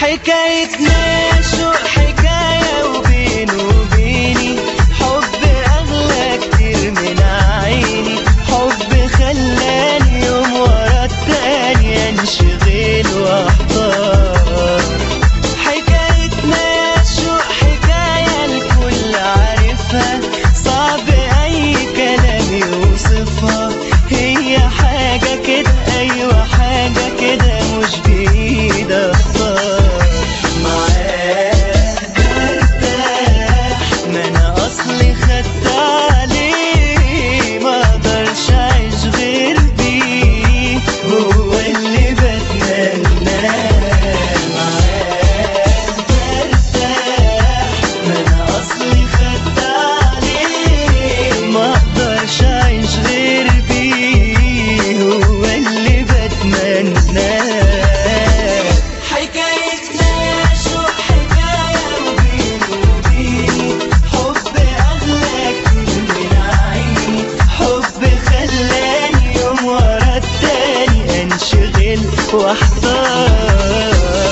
حكايتنا شو حكاية وبين وبيني حب أغلى كتير من عيني حب خلاني يوم ورا التاني انشغل واحتار حكايتنا شو حكاية الكل عارفها صعب أي كلام يوصفها هي حاجة كده أيوة حاجة كده مش بإيد أختار معاك برتاح ما أنا أصلي خدت عليه ما أقدرش أعيش غير بيه هو اللي بتمناه معاك برتاح ما أنا أصلي خدت عليه ما أقدرش أعيش غير بيه هو اللي بتمناه حكايتنا شو حكاية وبين وبيني حب أغلى كتير من عيني حب خلاني يوم ورا التاني انشغل واحتار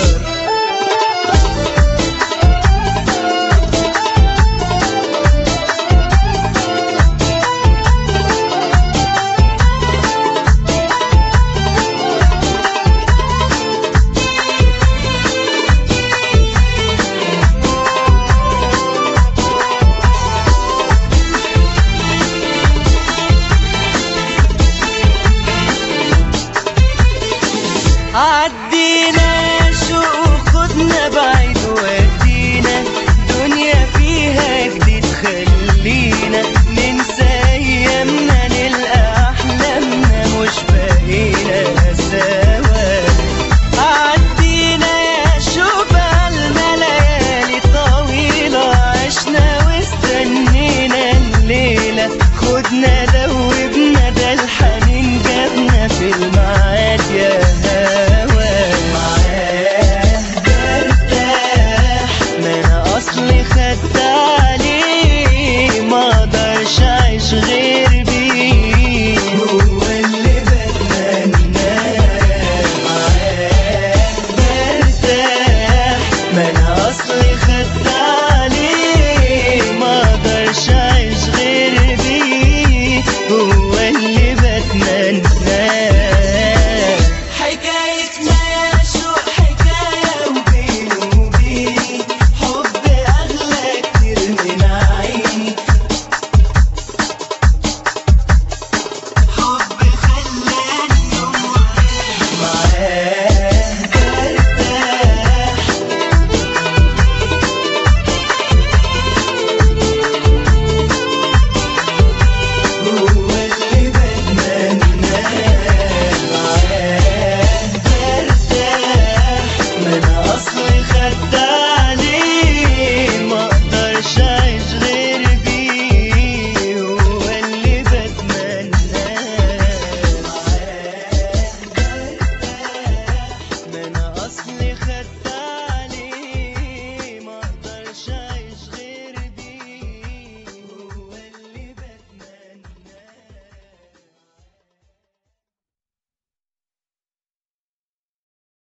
عدينا شو خدنا بعيد ودينا دنيا فيها جديد خلينا ننسى ايامنا نلقى احلامنا مش بقينا سوا عدينا يا شو بقالنا ليالي طويلة عشنا واستنينا الليلة خدنا دوا